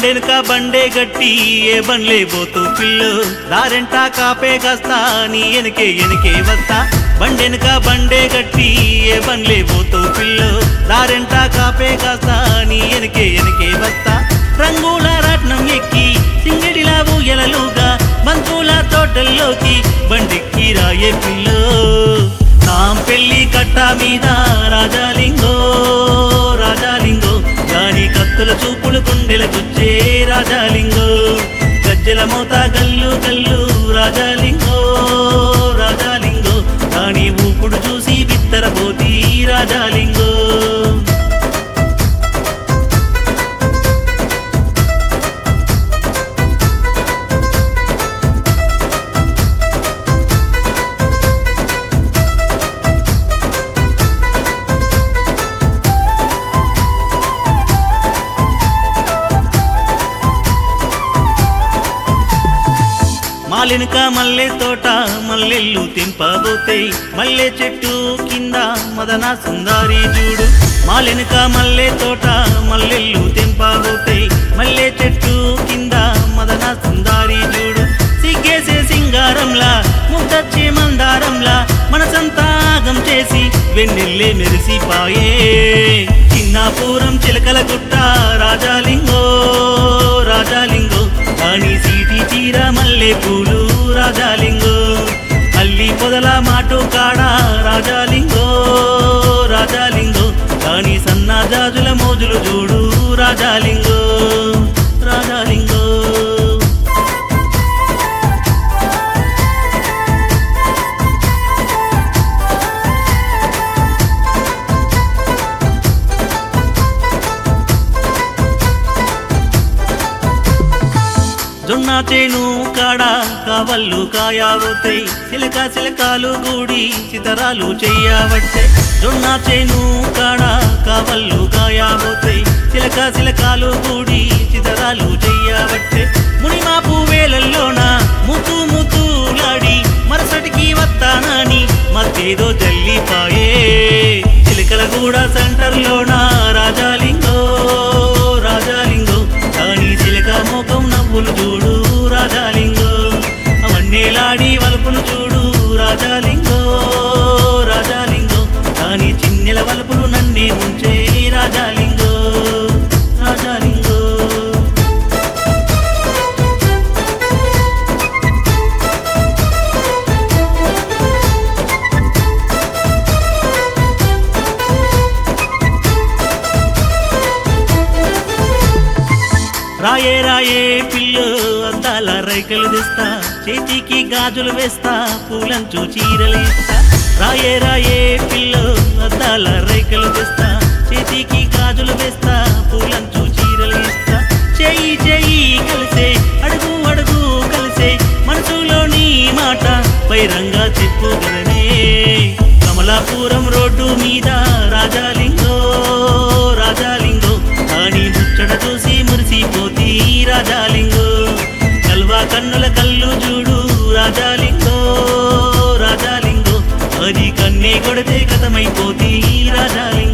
బండెనక బండే గట్టి ఏ బండ్లే పోతూ పిల్లు దారెంట కాపే కాస్తా నీ ఎనకే ఎనకే వస్తా బండెనక బండే గట్టి ఏ బండ్లే పోతూ పిల్లు దారెంట కాపే కాస్తా నీ ఎనకే ఎనకే వస్తా రంగుల రత్నం ఎక్కి సింగడిలా ఊయలలుగా బంతుల తోటల్లోకి బండికి రాయే పిల్లో నాం పెళ్లి కట్ట మీద రాజాలింగో రాజాలింగో దాని కత్తుల చూపులు గుండెల గుచ్చే రాజాలింగో గజ్జల మోత గల్లు గల్లు రాజాలింగో రాజాలింగో దాని ఊపుడు చూసి బిత్తరపోతి రాజాలింగో మాలినక మల్లె తోట మల్లెళ్ళు తెంపబోతాయి మల్లె చెట్టు కింద మదన సుందారి చూడు మాలినక మల్లె తోట మల్లెళ్ళు తెంపబోతాయి మల్లె చెట్టు కింద మదన సుందారి చూడు సిగ్గేసే సింగారంలా ముద్దచ్చే మందారంలా మనసంతా ఆగం చేసి వెన్నెల్లే మెరిసిపాయే చిన్నాపురం చిలకల గుట్ట రాజాలింగో రాజాలింగో రాణి సీటి చీర మల్లె పూలు రాజాలింగో అల్లి పొదల మాటు కాడ రాజాలింగో రాజాలింగో రాణి సన్నా జాజుల మోజులు చూడు రాజాలింగో రాజాలింగో జొన్న చేను కాడ కావళ్ళు కాయావుతాయి సిలక సిలకాలు గూడి చితరాలు చెయ్యవట్టే జొన్న చేను కాడ కావళ్ళు కాయావుతాయి సిలక సిలకాలు గూడి చితరాలు చెయ్యవట్టే మునిమాపు వేలల్లోన ముతు ముతులాడి మరసటికి వస్తానని మత్తేదో జల్లిపాయే చిలకల కూడా సెంటర్లోన రాజాలింగో రాజాలింగో దాని చిలక మోకం నవ్వులు చూడు రాజాలింగో అవన్నేలాడి వలుపులు చూడు రాజాలింగో రాజాలింగో దాని చిన్నెల వలుపులు నన్నే ఉంచే రాజాలింగో రాజాలింగో రాయే రాయే పిల్లు అందాల రైకలు తెస్తా చేతికి గాజులు వేస్తా పూలంచు చీరలు ఇస్తా రాయే రాయే పిల్లు అద్దాల రైకలు తెస్తా చేతికి గాజులు వేస్తా పూలంచు చీరలు ఇస్తా చెయ్యి చెయ్యి కలిసే అడుగు అడుగు కలిసే మనసులోని మాట పైరంగా చెప్పుగలనే కమలాపురం రోడ్డు మీద రాజాలింగో రాజాలింగో దాని ముచ్చట చూసి మురిసిపోతి రాజాలింగో కల్వా కన్నుల కళ్ళు చూడు రాజాలింగో రాజాలింగో అది కన్నే కొడితే కథమైపోతి రాజాలింగో